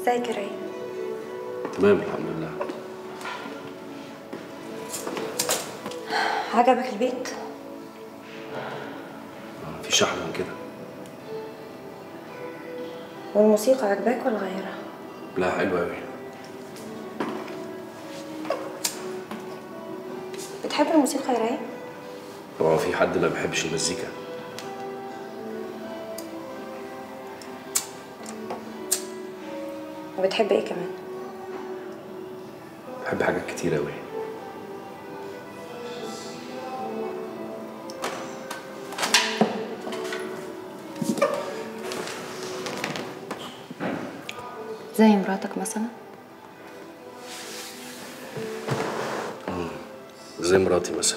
ازيك يا راي تمام الحمد لله عجبك البيت آه، مفيش احلى من كده والموسيقى عجباك ولا غيرها لا حلو قوي بتحب الموسيقى يا راي هو في حد ما بيحبش المزيكا وبتحب ايه كمان بحب حاجات كتير قوي زي مراتك مثلا زي مراتي مثلا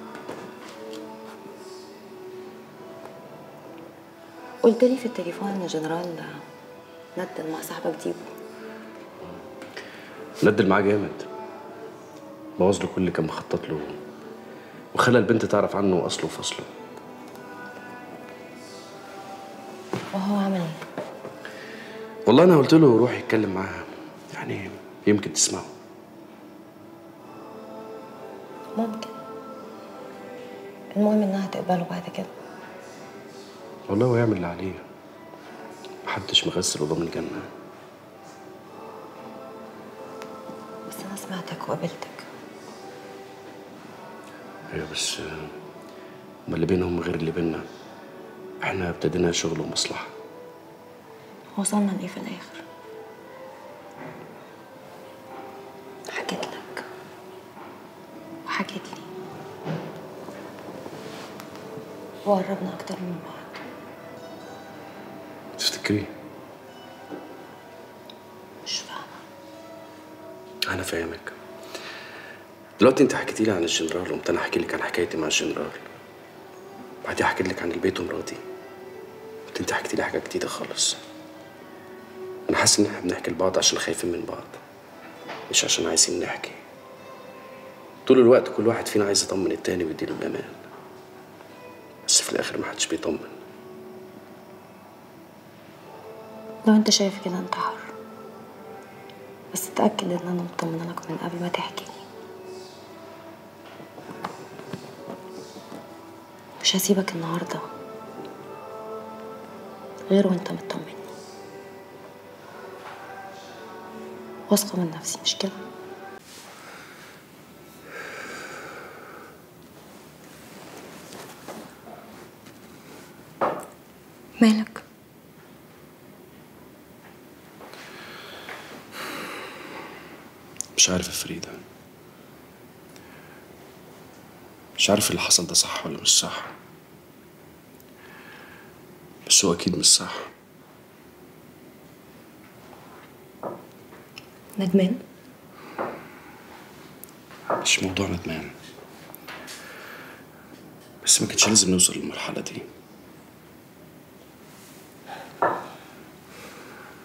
قلت لي في التليفون ان جنرال ندل مع صاحبك ديبو ندل معاه جامد بوظ له كل اللي كان مخطط له وخلى البنت تعرف عنه اصله وفصله وهو عمل ايه والله انا قلت له روح يتكلم معاها يعني يمكن تسمعه ممكن المهم انها تقبله بعد كده والله هو يعمل اللي عليه محدش مغسل وضامن جنة بس انا سمعتك وقابلتك ايوه بس آه، هما اللي بينهم غير اللي بينا احنا ابتدينا شغل ومصلحة وصلنا لايه في الاخر حكيت لك وحكيت لي وقربنا اكتر من بعض تفتكري مش فاهمه انا فاهمك دلوقتي انت حكيتي لي عن الجنرال وقمت انا احكي لك عن حكايتي مع الجنرال بعدين حكيت لك عن البيت ومراتي قلت انت حكيتي لي حاجه جديده خالص انا حاسس ان احنا بنحكي لبعض عشان خايفين من بعض مش عشان عايزين نحكي طول الوقت كل واحد فينا عايز يطمن التاني ويديله الامان بس في الاخر محدش بيطمن لو انت شايف كده انت حر بس اتاكد ان انا مطمنه لك من قبل ما تحكي لي مش هسيبك النهارده غير وانت مطمني واثقه من نفسي مش كده مالك مش عارف يا فريدة مش عارف اللي حصل ده صح ولا مش صح بس هو أكيد مش صح ندمان مش موضوع ندمان بس ما كانش لازم نوصل للمرحلة دي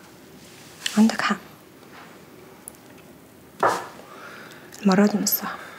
عندك حق المرة دي مش صح